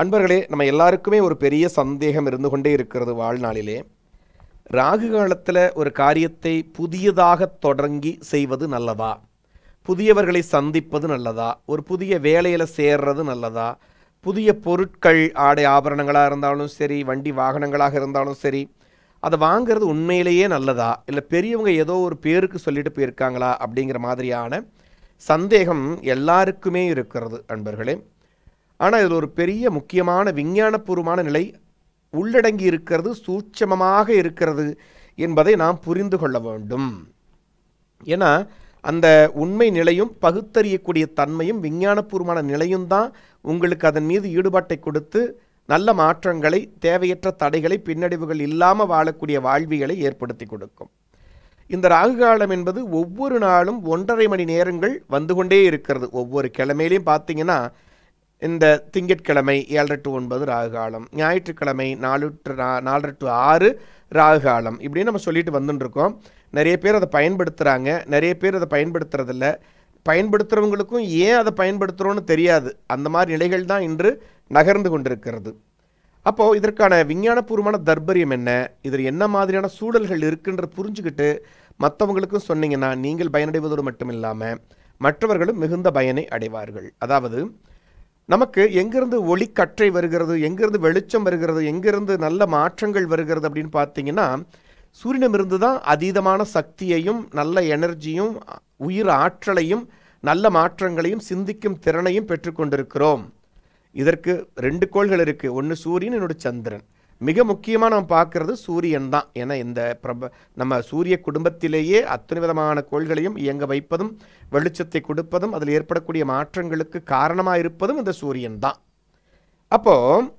அன்பர்களே நம்ம எல்லாருக்குமே ஒரு பெரிய சந்தேகம் இருந்து கொண்டே இருக்கிறது வாழ்நாளிலே ராகு காலத்தில் ஒரு காரியத்தை புதியதாக தொடங்கி செய்வது நல்லதா புதியவர்களை சந்திப்பது நல்லதா ஒரு புதிய வேலையில் சேர்றது நல்லதா புதிய பொருட்கள் ஆடை ஆபரணங்களாக இருந்தாலும் சரி வண்டி வாகனங்களாக இருந்தாலும் சரி அதை வாங்குறது உண்மையிலேயே நல்லதா இல்லை பெரியவங்க ஏதோ ஒரு பேருக்கு சொல்லிட்டு போயிருக்காங்களா அப்படிங்கிற மாதிரியான சந்தேகம் எல்லாருக்குமே இருக்கிறது அன்பர்களே ஆனால் இதில் ஒரு பெரிய முக்கியமான விஞ்ஞானபூர்வமான நிலை உள்ளடங்கி இருக்கிறது சூட்சமமாக இருக்கிறது என்பதை நாம் புரிந்து கொள்ள வேண்டும் ஏன்னா அந்த உண்மை நிலையும் பகுத்தறியக்கூடிய தன்மையும் விஞ்ஞானபூர்வமான நிலையும் தான் உங்களுக்கு அதன் மீது ஈடுபாட்டை கொடுத்து நல்ல மாற்றங்களை தேவையற்ற தடைகளை பின்னடைவுகள் இல்லாமல் வாழக்கூடிய வாழ்விகளை ஏற்படுத்தி கொடுக்கும் இந்த ராகு காலம் என்பது ஒவ்வொரு நாளும் ஒன்றரை மணி நேரங்கள் வந்து கொண்டே இருக்கிறது ஒவ்வொரு கிழமையிலையும் பார்த்தீங்கன்னா இந்த திங்கட்கிழமை ஏழரை டு ஒன்பது ராகு காலம் ஞாயிற்றுக்கிழமை நாலு டு நா- நாலரை டு ஆறு ராகு காலம் இப்படின்னு நம்ம சொல்லிட்டு வந்துட்டு இருக்கோம் நிறைய பேர் அதை பயன்படுத்துகிறாங்க நிறைய பேர் அதை பயன்படுத்துறதில்ல பயன்படுத்துகிறவங்களுக்கும் ஏன் அதை பயன்படுத்துகிறோன்னு தெரியாது அந்த மாதிரி நிலைகள் தான் இன்று நகர்ந்து கொண்டிருக்கிறது அப்போது இதற்கான விஞ்ஞானபூர்வமான தர்பரியம் என்ன இதில் என்ன மாதிரியான சூழல்கள் இருக்குன்ற புரிஞ்சுக்கிட்டு மற்றவங்களுக்கும் சொன்னீங்கன்னா நீங்கள் பயனடைவதோடு மட்டும் இல்லாமல் மற்றவர்களும் மிகுந்த பயனை அடைவார்கள் அதாவது நமக்கு எங்கிருந்து ஒளிக்கற்றை வருகிறது எங்கிருந்து வெளிச்சம் வருகிறது எங்கிருந்து நல்ல மாற்றங்கள் வருகிறது அப்படின்னு பார்த்தீங்கன்னா சூரியனிடமிருந்து தான் அதீதமான சக்தியையும் நல்ல எனர்ஜியும் உயிர் ஆற்றலையும் நல்ல மாற்றங்களையும் சிந்திக்கும் திறனையும் பெற்றுக்கொண்டிருக்கிறோம் இதற்கு ரெண்டு கோள்கள் இருக்கு ஒன்று சூரியன் இன்னொரு சந்திரன் மிக முக்கியமாக நம்ம பார்க்கறது சூரியன் தான் ஏன்னா இந்த பிரப நம்ம சூரிய குடும்பத்திலேயே அத்தனை விதமான கோள்களையும் இயங்க வைப்பதும் வெளிச்சத்தை கொடுப்பதும் அதில் ஏற்படக்கூடிய மாற்றங்களுக்கு காரணமாக இருப்பதும் இந்த சூரியன் தான் அப்போ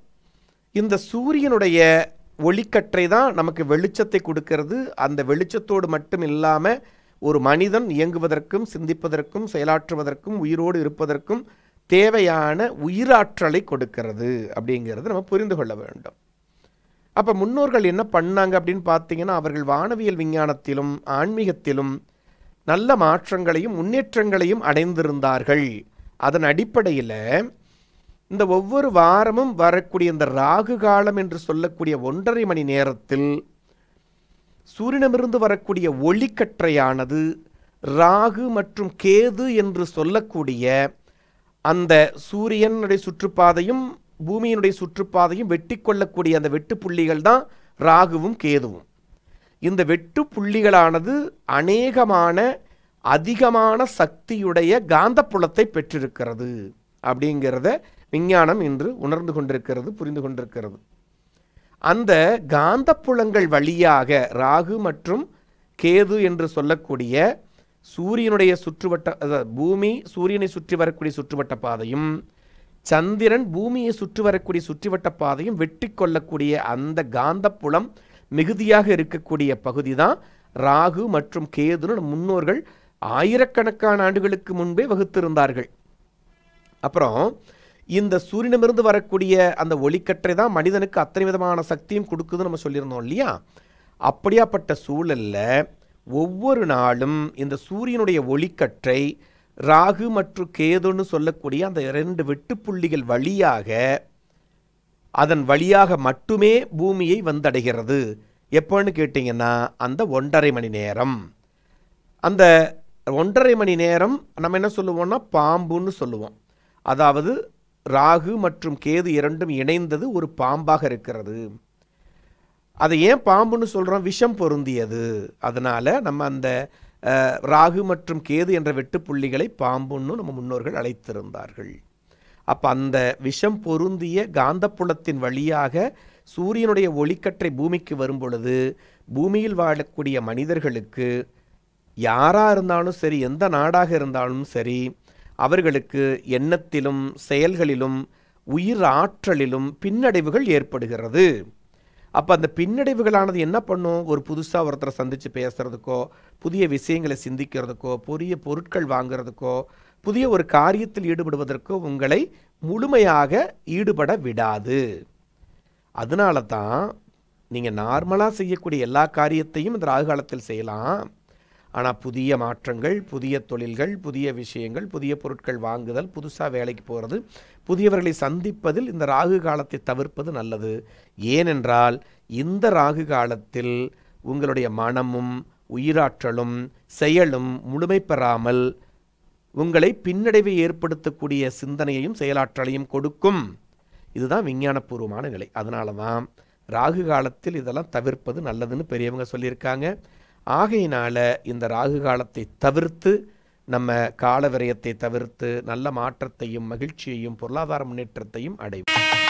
இந்த சூரியனுடைய ஒளிக்கற்றை தான் நமக்கு வெளிச்சத்தை கொடுக்கிறது அந்த வெளிச்சத்தோடு மட்டும் இல்லாமல் ஒரு மனிதன் இயங்குவதற்கும் சிந்திப்பதற்கும் செயலாற்றுவதற்கும் உயிரோடு இருப்பதற்கும் தேவையான உயிராற்றலை கொடுக்கிறது அப்படிங்கிறது நம்ம புரிந்து கொள்ள வேண்டும் அப்போ முன்னோர்கள் என்ன பண்ணாங்க அப்படின்னு பார்த்தீங்கன்னா அவர்கள் வானவியல் விஞ்ஞானத்திலும் ஆன்மீகத்திலும் நல்ல மாற்றங்களையும் முன்னேற்றங்களையும் அடைந்திருந்தார்கள் அதன் அடிப்படையில் இந்த ஒவ்வொரு வாரமும் வரக்கூடிய இந்த ராகு காலம் என்று சொல்லக்கூடிய ஒன்றரை மணி நேரத்தில் சூரியனிடமிருந்து வரக்கூடிய ஒளிக்கற்றையானது ராகு மற்றும் கேது என்று சொல்லக்கூடிய அந்த சூரியனுடைய சுற்றுப்பாதையும் பூமியினுடைய சுற்றுப்பாதையும் வெட்டி கொள்ளக்கூடிய அந்த வெட்டு புள்ளிகள் தான் ராகுவும் கேதுவும் இந்த வெட்டு புள்ளிகளானது அநேகமான அதிகமான சக்தியுடைய காந்தப்புலத்தை பெற்றிருக்கிறது அப்படிங்கிறத விஞ்ஞானம் இன்று உணர்ந்து கொண்டிருக்கிறது புரிந்து கொண்டிருக்கிறது அந்த காந்தப்புலங்கள் வழியாக ராகு மற்றும் கேது என்று சொல்லக்கூடிய சூரியனுடைய சுற்றுவட்ட அதாவது பூமி சூரியனை சுற்றி வரக்கூடிய சுற்றுவட்ட பாதையும் சந்திரன் பூமியை சுற்றி வரக்கூடிய சுற்றுவட்ட பாதையும் வெட்டி கொள்ளக்கூடிய அந்த காந்தப்புலம் மிகுதியாக இருக்கக்கூடிய பகுதி தான் ராகு மற்றும் கேதுன்னு நம் முன்னோர்கள் ஆயிரக்கணக்கான ஆண்டுகளுக்கு முன்பே வகுத்திருந்தார்கள் அப்புறம் இந்த சூரியனிடமிருந்து வரக்கூடிய அந்த ஒளிக்கற்றை தான் மனிதனுக்கு அத்தனை விதமான சக்தியும் கொடுக்குதுன்னு நம்ம சொல்லியிருந்தோம் இல்லையா அப்படியாப்பட்ட சூழல்ல ஒவ்வொரு நாளும் இந்த சூரியனுடைய ஒளிக்கற்றை ராகு மற்றும் கேதுன்னு சொல்லக்கூடிய அந்த இரண்டு வெட்டுப்புள்ளிகள் வழியாக அதன் வழியாக மட்டுமே பூமியை வந்தடைகிறது எப்போன்னு கேட்டிங்கன்னா அந்த ஒன்றரை மணி நேரம் அந்த ஒன்றரை மணி நேரம் நம்ம என்ன சொல்லுவோம்னா பாம்புன்னு சொல்லுவோம் அதாவது ராகு மற்றும் கேது இரண்டும் இணைந்தது ஒரு பாம்பாக இருக்கிறது அதை ஏன் பாம்புன்னு சொல்கிறோம் விஷம் பொருந்தியது அதனால் நம்ம அந்த அஹ், ராகு மற்றும் கேது என்ற வெட்டுப்புள்ளிகளை பாம்புன்னு நம்ம முன்னோர்கள் அழைத்திருந்தார்கள் அப்போ அந்த விஷம் பொருந்திய காந்தப்புலத்தின் வழியாக சூரியனுடைய ஒளிக்கற்றை பூமிக்கு வரும் பொழுது பூமியில் வாழக்கூடிய மனிதர்களுக்கு யாராக இருந்தாலும் சரி எந்த நாடாக இருந்தாலும் சரி அவர்களுக்கு எண்ணத்திலும் செயல்களிலும் உயிர் ஆற்றலிலும் பின்னடைவுகள் ஏற்படுகிறது அப்போ அந்த பின்னடைவுகளானது என்ன பண்ணும் ஒரு புதுசாக ஒருத்தரை சந்தித்து பேசுகிறதுக்கோ புதிய விஷயங்களை சிந்திக்கிறதுக்கோ புதிய பொருட்கள் வாங்குறதுக்கோ புதிய ஒரு காரியத்தில் ஈடுபடுவதற்கோ உங்களை முழுமையாக ஈடுபட விடாது அதனால தான் நீங்கள் நார்மலாக செய்யக்கூடிய எல்லா காரியத்தையும் இந்த ராகு காலத்தில் செய்யலாம் ஆனால் புதிய மாற்றங்கள் புதிய தொழில்கள் புதிய விஷயங்கள் புதிய பொருட்கள் வாங்குதல் புதுசாக வேலைக்கு போகிறது புதியவர்களை சந்திப்பதில் இந்த ராகு காலத்தை தவிர்ப்பது நல்லது ஏனென்றால் இந்த ராகு காலத்தில் உங்களுடைய மனமும் உயிராற்றலும் செயலும் முழுமை பெறாமல் உங்களை பின்னடைவை ஏற்படுத்தக்கூடிய சிந்தனையையும் செயலாற்றலையும் கொடுக்கும் இதுதான் விஞ்ஞானபூர்வமான நிலை அதனால தான் ராகு காலத்தில் இதெல்லாம் தவிர்ப்பது நல்லதுன்னு பெரியவங்க சொல்லியிருக்காங்க ஆகையினால இந்த ராகு காலத்தை தவிர்த்து நம்ம கால விரயத்தை தவிர்த்து நல்ல மாற்றத்தையும் மகிழ்ச்சியையும் பொருளாதார முன்னேற்றத்தையும் அடைவோம்